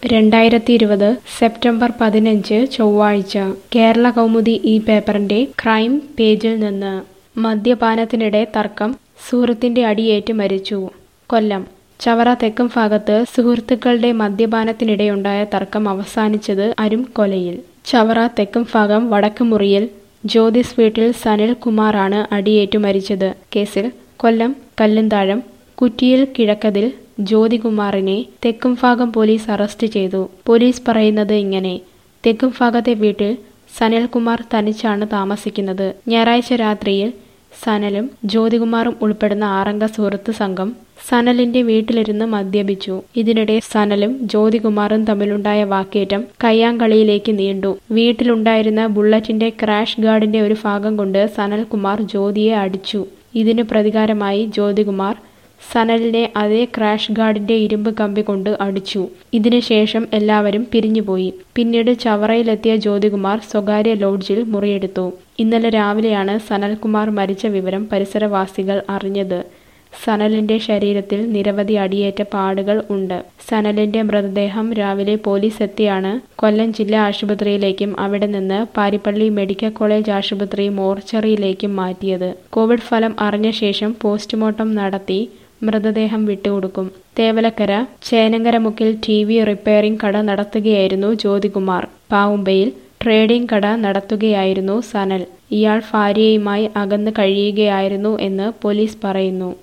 രണ്ടായിരത്തി ഇരുപത് സെപ്റ്റംബർ പതിനഞ്ച് ചൊവ്വാഴ്ച കേരള കൗമുദി ഈ പേപ്പറിന്റെ ക്രൈം പേജിൽ നിന്ന് മദ്യപാനത്തിനിടെ തർക്കം സുഹൃത്തിന്റെ അടിയേറ്റ് മരിച്ചു കൊല്ലം ചവറ തെക്കും ഭാഗത്ത് സുഹൃത്തുക്കളുടെ മദ്യപാനത്തിനിടെയുണ്ടായ തർക്കം അവസാനിച്ചത് അരും കൊലയിൽ ചവറ തെക്കും ഭാഗം വടക്കുമുറിയിൽ ജ്യോതിസ് വീട്ടിൽ സനിൽ കുമാറാണ് അടിയേറ്റു മരിച്ചത് കേസിൽ കൊല്ലം കല്ലുംതാഴം കുറ്റിയിൽ കിഴക്കതിൽ ജ്യോതികുമാറിനെ തെക്കുംഭാഗം പോലീസ് അറസ്റ്റ് ചെയ്തു പോലീസ് പറയുന്നത് ഇങ്ങനെ തെക്കുംഭാഗത്തെ വീട്ടിൽ സനൽകുമാർ തനിച്ചാണ് താമസിക്കുന്നത് ഞായറാഴ്ച രാത്രിയിൽ സനലും ജ്യോതികുമാറും ഉൾപ്പെടുന്ന ആറംഗ സുഹൃത്ത് സംഘം സനലിന്റെ വീട്ടിലിരുന്ന് മദ്യപിച്ചു ഇതിനിടെ സനലും ജ്യോതികുമാറും തമ്മിലുണ്ടായ വാക്കേറ്റം കയ്യാങ്കളിയിലേക്ക് നീണ്ടു വീട്ടിലുണ്ടായിരുന്ന ബുള്ളറ്റിന്റെ ക്രാഷ് ഗാർഡിന്റെ ഒരു ഭാഗം കൊണ്ട് സനൽകുമാർ ജ്യോതിയെ അടിച്ചു ഇതിനു പ്രതികാരമായി ജ്യോതികുമാർ സനലിനെ അതേ ക്രാഷ് ഗാർഡിന്റെ ഇരുമ്പ് കമ്പി കൊണ്ട് അടിച്ചു ഇതിനുശേഷം എല്ലാവരും പിരിഞ്ഞുപോയി പിന്നീട് ചവറയിലെത്തിയ ജ്യോതികുമാർ സ്വകാര്യ ലോഡ്ജിൽ മുറിയെടുത്തു ഇന്നലെ രാവിലെയാണ് സനൽകുമാർ മരിച്ച വിവരം പരിസരവാസികൾ അറിഞ്ഞത് സനലിന്റെ ശരീരത്തിൽ നിരവധി അടിയേറ്റ പാടുകൾ ഉണ്ട് സനലിന്റെ മൃതദേഹം രാവിലെ പോലീസ് എത്തിയാണ് കൊല്ലം ജില്ലാ ആശുപത്രിയിലേക്കും അവിടെ നിന്ന് പാരിപ്പള്ളി മെഡിക്കൽ കോളേജ് ആശുപത്രി മോർച്ചറിയിലേക്കും മാറ്റിയത് കോവിഡ് ഫലം അറിഞ്ഞ ശേഷം പോസ്റ്റ്മോർട്ടം നടത്തി മൃതദേഹം വിട്ടുകൊടുക്കും തേവലക്കര ചേനങ്കരമുക്കിൽ ടി വി റിപ്പയറിംഗ് കട നടത്തുകയായിരുന്നു ജ്യോതികുമാർ പാവുമ്പയിൽ ട്രേഡിംഗ് കട നടത്തുകയായിരുന്നു സനൽ ഇയാൾ ഭാര്യയുമായി അകന്ന് കഴിയുകയായിരുന്നു എന്ന് പോലീസ് പറയുന്നു